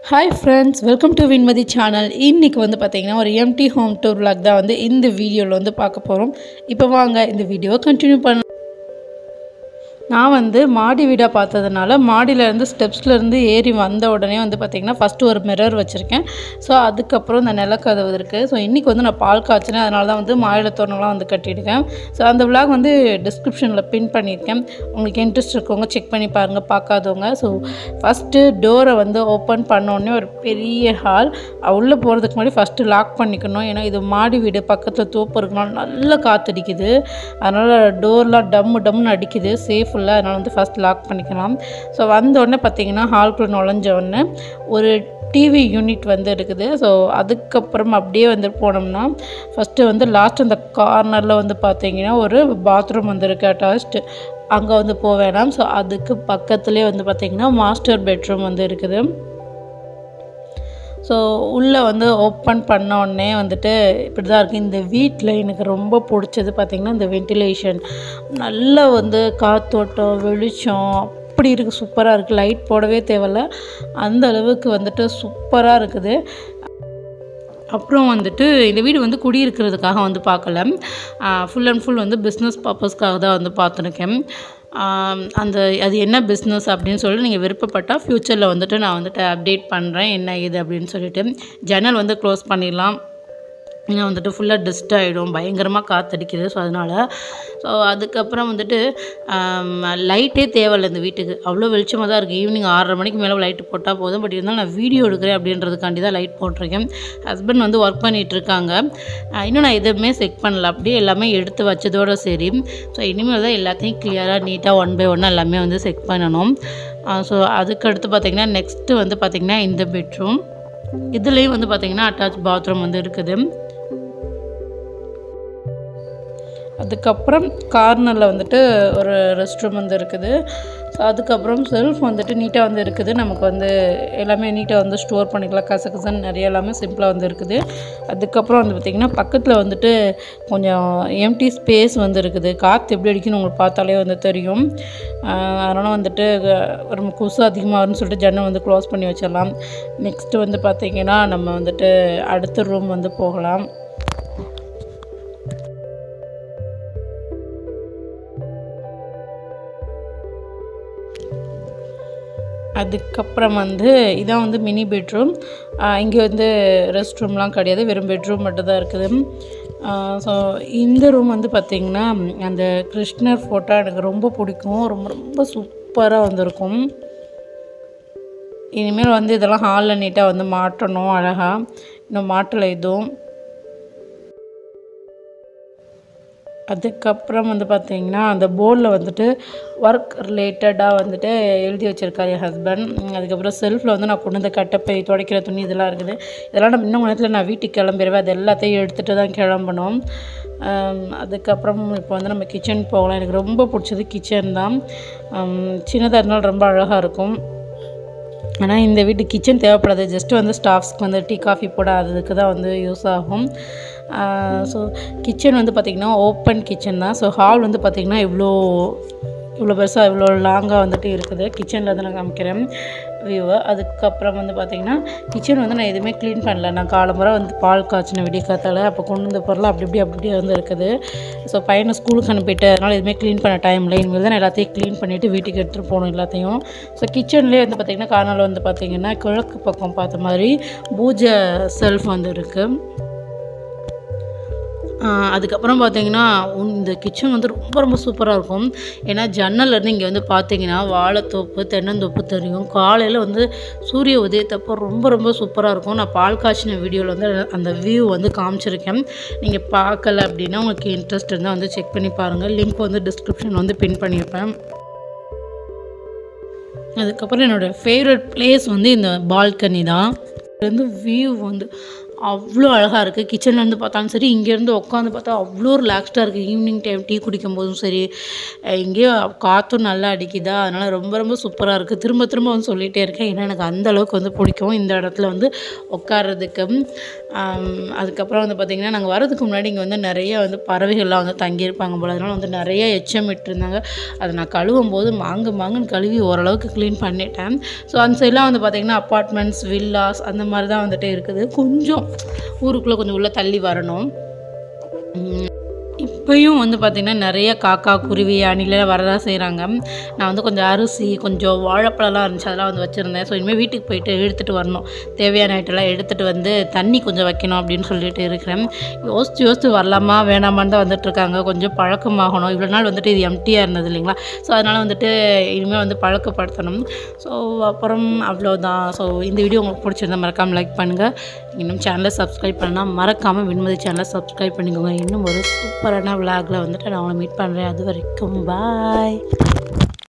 hi friends welcome to Vinmathi channel இன்றைக்கி வந்து பார்த்தீங்கன்னா ஒரு எம்டி ஹோம் டூர் vlog தான் வந்து இந்த வீடியோவில் வந்து பார்க்க போகிறோம் இப்போ வாங்க இந்த வீடியோவை கண்டினியூ பண்ண நான் வந்து மாடி வீடாக பார்த்ததுனால மாடியிலேருந்து ஸ்டெப்ஸ்லேருந்து ஏறி வந்த உடனே வந்து பார்த்திங்கன்னா ஃபஸ்ட்டு ஒரு மிரர் வச்சுருக்கேன் ஸோ அதுக்கப்புறம் இந்த நிலக்கதவு இருக்குது ஸோ இன்றைக்கி வந்து நான் பால் காய்ச்சினேன் அதனால தான் வந்து மாயில தோரணம்லாம் வந்து கட்டியிருக்கேன் ஸோ அந்த vlog வந்து டிஸ்கிரிப்ஷனில் பின் பண்ணியிருக்கேன் உங்களுக்கு இன்ட்ரெஸ்ட் இருக்கவங்க செக் பண்ணி பாருங்கள் பார்க்காதவங்க ஸோ ஃபஸ்ட்டு டோரை வந்து ஓப்பன் பண்ணோடனே ஒரு பெரிய ஹால் உள்ளே போகிறதுக்கு முன்னாடி ஃபஸ்ட்டு லாக் பண்ணிக்கணும் ஏன்னா இது மாடி வீடு பக்கத்தில் தோப்பு இருக்கனால நல்லா காற்றடிக்குது அதனால் டோர்லாம் டம்மு டம்முன்னு அடிக்குது சேஃப் இல்லை அதனால் வந்து ஃபஸ்ட் லாக் பண்ணிக்கலாம் ஸோ வந்த உடனே பார்த்தீங்கன்னா ஹால்குள்ளே நுழைஞ்ச உடனே ஒரு டிவி யூனிட் வந்து இருக்குது ஸோ அதுக்கப்புறம் அப்படியே வந்து போனோம்னா ஃபஸ்ட்டு வந்து லாஸ்ட் அந்த கார்னரில் வந்து பார்த்தீங்கன்னா ஒரு பாத்ரூம் வந்து இருக்குது அட்டாச்டு அங்கே வந்து போக வேணாம் ஸோ அதுக்கு பக்கத்துலேயே வந்து பார்த்திங்கன்னா மாஸ்டர் பெட்ரூம் வந்து இருக்குது ஸோ உள்ளே வந்து ஓப்பன் பண்ண உடனே வந்துட்டு இப்படி தான் இருக்குது இந்த வீட்டில் எனக்கு ரொம்ப பிடிச்சது பார்த்திங்கன்னா இந்த வென்டிலேஷன் நல்லா வந்து காத்தோட்டம் வெளிச்சம் அப்படி இருக்குது சூப்பராக இருக்குது லைட் போடவே தேவையில்ல அந்த அளவுக்கு வந்துட்டு சூப்பராக இருக்குது அப்புறம் வந்துட்டு இந்த வீடு வந்து குடியிருக்கிறதுக்காக வந்து பார்க்கல ஃபுல் அண்ட் ஃபுல் வந்து பிஸ்னஸ் பர்பஸ்க்காக தான் வந்து பார்த்துருக்கேன் ஆம், அந்த அது என்ன பிஸ்னஸ் அப்படின்னு சொல்லி நீங்கள் விருப்பப்பட்டால் ஃப்யூச்சரில் வந்துட்டு நான் வந்துட்டு அப்டேட் பண்ணுறேன் என்ன இது அப்படின்னு சொல்லிட்டு ஜன்னல் வந்து க்ளோஸ் பண்ணிடலாம் ஏன்னா வந்துட்டு ஃபுல்லாக டஸ்ட் ஆகிடும் பயங்கரமாக காற்றடிக்குது ஸோ அதனால் ஸோ அதுக்கப்புறம் வந்துட்டு லைட்டே தேவையில்லை இந்த வீட்டுக்கு அவ்வளோ வெளிச்சமாக தான் இருக்குது ஈவினிங் ஆறரை மணிக்கு மேலே லைட்டு போட்டால் போதும் பட் இருந்தாலும் நான் வீடியோ எடுக்கிறேன் அப்படின்றதுக்காண்டி தான் லைட் போட்டிருக்கேன் ஹஸ்பண்ட் வந்து ஒர்க் பண்ணிகிட்டு இருக்காங்க அஹ் இன்னும் நான் எதுவுமே செக் பண்ணல அப்படியே எல்லாமே எடுத்து வச்சதோட சரி ஸோ இனிமேல் தான் எல்லாத்தையும் கிளியராக நீட்டாக ஒன் பை ஒன் எல்லாமே வந்து செக் பண்ணணும் ஸோ அதுக்கடுத்து பார்த்திங்கன்னா நெக்ஸ்ட்டு வந்து பார்த்திங்கன்னா இந்த பெட்ரூம் இதுலேயும் வந்து பார்த்திங்கன்னா அட்டாச் பாத்ரூம் வந்து இருக்குது அதுக்கப்புறம் கார்னரில் வந்துட்டு ஒரு ரெஸ்ட் ரூம் வந்து இருக்குது ஸோ அதுக்கப்புறம் செல்ஃப் வந்துட்டு நீட்டாக வந்து இருக்குது நமக்கு வந்து எல்லாமே நீட்டாக வந்து ஸ்டோர் பண்ணிக்கலாம் கசகசன்னு நிறைய எல்லாமே சிம்பிளாக வந்து இருக்குது அதுக்கப்புறம் வந்து பார்த்திங்கன்னா பக்கத்தில் வந்துட்டு கொஞ்சம் எம்டி ஸ்பேஸ் வந்து இருக்குது காற்று எப்படி அடிக்குன்னு உங்களுக்கு பார்த்தாலே வந்து தெரியும் அதனால் வந்துட்டு ரொம்ப கொசு அதிகமாக வரும்னு சொல்லிட்டு ஜன்னல் வந்து க்ளோஸ் பண்ணி வச்சிடலாம் நெக்ஸ்ட்டு வந்து பார்த்திங்கன்னா நம்ம வந்துட்டு அடுத்த ரூம் வந்து போகலாம் அதுக்கப்புறம் வந்து இதான் வந்து மினி பெட்ரூம் இங்கே வந்து ரெஸ்ட் ரூம்லாம் கிடையாது வெறும் பெட்ரூம் மட்டும் தான் இருக்குது ஸோ இந்த ரூம் வந்து பார்த்திங்கன்னா அந்த கிருஷ்ணர் ஃபோட்டோ எனக்கு ரொம்ப பிடிக்கும் ரொம்ப ரொம்ப சூப்பராக வந்திருக்கும் இனிமேல் வந்து இதெல்லாம் ஹாலில் நீட்டாக வந்து மாட்டணும் அழகாக இன்னும் மாட்டலை எதுவும் அதுக்கப்புறம் வந்து பார்த்தீங்கன்னா அந்த போர்டில் வந்துட்டு ஒர்க் ரிலேட்டடாக வந்துட்டு எழுதி வச்சுருக்காரு என் ஹஸ்பண்ட் அதுக்கப்புறம் செல்ஃபில் வந்து நான் கொண்டு வந்து கட்டப்பை துடைக்கிற துணி இதெல்லாம் இருக்குது இதெல்லாம் நம்ம இன்னும் நேரத்தில் நான் வீட்டுக்கு கிளம்பிடுவேன் அது எல்லாத்தையும் எடுத்துகிட்டு தான் கிளம்பணும் ஆம், அதுக்கப்புறம் இப்போ வந்து நம்ம கிச்சன் போகலாம் எனக்கு ரொம்ப பிடிச்சது கிச்சன் தான் சின்னதாக இருந்தாலும் ரொம்ப அழகாக இருக்கும் ஆனால் இந்த வீட்டு கிச்சன் தேவைப்படாது ஜஸ்ட்டு வந்து ஸ்டாஃப்ஸ்க்கு வந்து டீ காஃபி போட அதுக்கு தான் வந்து யூஸ் ஆகும் ஸோ கிச்சன் வந்து பார்த்திங்கன்னா ஓப்பன் கிச்சன் தான் ஸோ ஹால் வந்து பார்த்திங்கன்னா இவ்வளோ இவ்வளோ பெருசாக இவ்வளோ லாங்காக வந்துட்டு இருக்குது கிச்சனில் வந்து நான் காமிக்கிறேன் வியூவை அதுக்கப்புறம் வந்து பார்த்திங்கன்னா கிச்சன் வந்து நான் எதுவுமே க்ளீன் பண்ணல நான் காலம்புற வந்து பால் காய்ச்சின விடிய காத்தால அப்போ கொண்டு வந்த பொருள் அப்படி இப்படி அப்படி இப்படி வந்து இருக்குது ஸோ பையனை ஸ்கூலுக்கு அனுப்பிட்டு அதனால் எதுவுமே க்ளீன் பண்ண டைம் இல்லை இனிமேல் தான் நான் எல்லாத்தையும் க்ளீன் பண்ணிவிட்டு வீட்டுக்கு எடுத்துகிட்டு போகணும் எல்லாத்தையும் ஸோ கிச்சன்லேயே வந்து பார்த்திங்கன்னா கார்னரில் வந்து பார்த்திங்கன்னா கிழக்கு பக்கம் பார்த்த மாதிரி பூஜை செல்ஃப் வந்து இருக்குது ஆஹ் அதுக்கப்புறம் பார்த்தீங்கன்னா உன் இந்த கிச்சன் வந்து ரொம்ப ரொம்ப சூப்பராக இருக்கும் ஏன்னா ஜன்னல்லேருந்து இங்கே வந்து பார்த்தீங்கன்னா வாழைத்தோப்பு தென்னந்தோப்பு தெரியும் காலையில் வந்து சூரிய உதயத்தப்போ ரொம்ப ரொம்ப சூப்பராக இருக்கும் நான் பால் காய்ச்சின வீடியோவில் வந்து அந்த வியூ வந்து காமிச்சிருக்கேன் நீங்கள் பார்க்கல அப்படின்னா உங்களுக்கு இன்ட்ரெஸ்ட் இருந்தால் வந்து செக் பண்ணி பாருங்கள் லிங்க் வந்து டிஸ்கிரிப்ஷன் வந்து பின் பண்ணியிருப்பேன் அதுக்கப்புறம் என்னோடய ஃபேவரட் பிளேஸ் வந்து இந்த பால்கனி தான் இது வந்து வியூ வந்து அவ்வளோ அழகாக இருக்குது கிச்சன்லேருந்து பார்த்தாலும் சரி இங்கேருந்து உட்காந்து பார்த்தா அவ்வளோ ரிலாக்ஸ்டாக இருக்குது ஈவினிங் டைம் டீ குடிக்கும் போதும் சரி அஹ் இங்கேயும் காற்றும் நல்லா அடிக்குதா அதனால் ரொம்ப ரொம்ப சூப்பராக இருக்குது திரும்ப திரும்ப வந்து சொல்லிகிட்டே இருக்கேன் ஏன்னா எனக்கு அந்த அளவுக்கு வந்து பிடிக்கும் இந்த இடத்துல வந்து உட்கார்றதுக்கு ஆம், அதுக்கப்புறம் வந்து பார்த்திங்கன்னா நாங்கள் வரதுக்கு முன்னாடி இங்கே வந்து நிறைய வந்து பறவைகள்லாம் வந்து தங்கியிருப்பாங்க போல் அதனால் வந்து நிறைய எச்சம் விட்டுருந்தாங்க அதை நான் கழுவும் போது மாங்கு மாங்குன்னு கழுவி ஓரளவுக்கு க்ளீன் பண்ணிட்டேன் ஸோ அந்த சைட்லாம் வந்து பார்த்திங்கன்னா அப்பார்ட்மெண்ட்ஸ் வில்லாஸ் அந்த மாதிரி தான் வந்துட்டு இருக்குது கொஞ்சம் ஊருக்குள்ளே கொஞ்சம் உள்ளே தள்ளி வரணும் இப்பயும் வந்து பார்த்திங்கன்னா நிறைய காக்கா குருவி அணிலாம் வரதான் செய்கிறாங்க நான் வந்து கொஞ்சம் அரிசி கொஞ்சம் வாழைப்பழம்லாம் இருந்துச்சு அதெல்லாம் வந்து வச்சுருந்தேன் ஸோ இனிமேல் வீட்டுக்கு போயிட்டு எடுத்துகிட்டு வரணும் தேவையான ஐட்டெல்லாம் எடுத்துகிட்டு வந்து தண்ணி கொஞ்சம் வைக்கணும் அப்படின்னு சொல்லிட்டு இருக்கிறேன் யோசிச்சு யோசிச்சு வரலாமா வேணாமான்னு தான் வந்துட்டுருக்காங்க கொஞ்சம் பழக்கமாகணும் இவ்வளோ நாள் வந்துட்டு இது எம்டியாக இருந்தது இல்லைங்களா ஸோ அதனால் வந்துட்டு இனிமேல் வந்து பழக்கப்படுத்தணும் ஸோ அப்புறம் அவ்வளோதான் ஸோ இந்த வீடியோ உங்களுக்கு பிடிச்சிருந்தா மறக்காமல் லைக் பண்ணுங்கள் இன்னும் சேனலை சப்ஸ்கிரைப் பண்ணால் மறக்காமல் விண்மதி சேனலை சப்ஸ்கிரைப் பண்ணிக்கோங்க இன்னும் ஒரு சூப்பரான விளாகில் வந்துட்டு நான் உங்களை மீட் பண்ணுறேன் அது வரைக்கும் பாய்